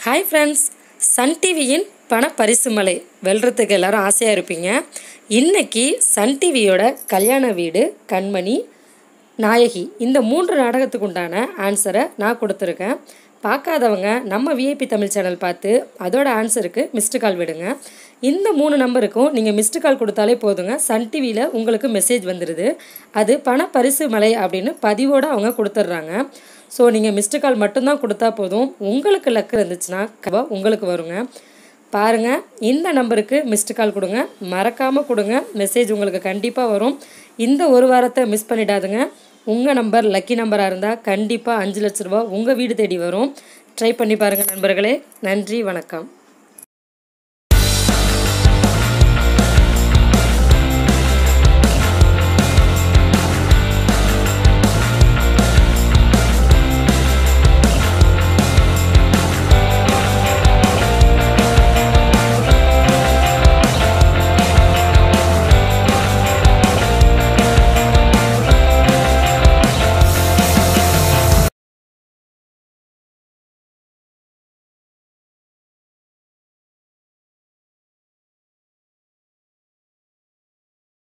hi friends Sun டிவியின் பண பரிசு மலை வெல்றதுக்கு எல்லாரும் ஆசையாக இருப்பீங்க இன்னைக்கு சன் டிவியோட கல்யாண வீடு கண்மணி நாயகி இந்த மூன்று நாடகத்துக்கு உண்டான ஆன்சரை நான் கொடுத்துருக்கேன் பார்க்காதவங்க நம்ம விஐபி தமிழ் சேனல் பார்த்து அதோட ஆன்சருக்கு மிஸ்டு கால் விடுங்க இந்த மூணு நம்பருக்கும் நீங்கள் மிஸ்டு கால் கொடுத்தாலே போதுங்க சன் டிவியில் உங்களுக்கு மெசேஜ் வந்துடுது அது பண பரிசு மலை அப்படின்னு பதிவோடு அவங்க கொடுத்துட்றாங்க ஸோ நீங்கள் மிஸ்டு கால் மட்டும்தான் கொடுத்தா போதும் உங்களுக்கு லக்கு இருந்துச்சுன்னா கண்டிப்பா உங்களுக்கு வருங்க பாருங்கள் இந்த நம்பருக்கு மிஸ்டு கால் கொடுங்க மறக்காமல் கொடுங்க மெசேஜ் உங்களுக்கு கண்டிப்பாக வரும் இந்த ஒரு வாரத்தை மிஸ் பண்ணிடாதுங்க உங்கள் நம்பர் லக்கி நம்பராக இருந்தால் கண்டிப்பாக அஞ்சு லட்ச ரூபா உங்கள் வீடு தேடி வரும் ட்ரை பண்ணி பாருங்கள் நண்பர்களே நன்றி வணக்கம்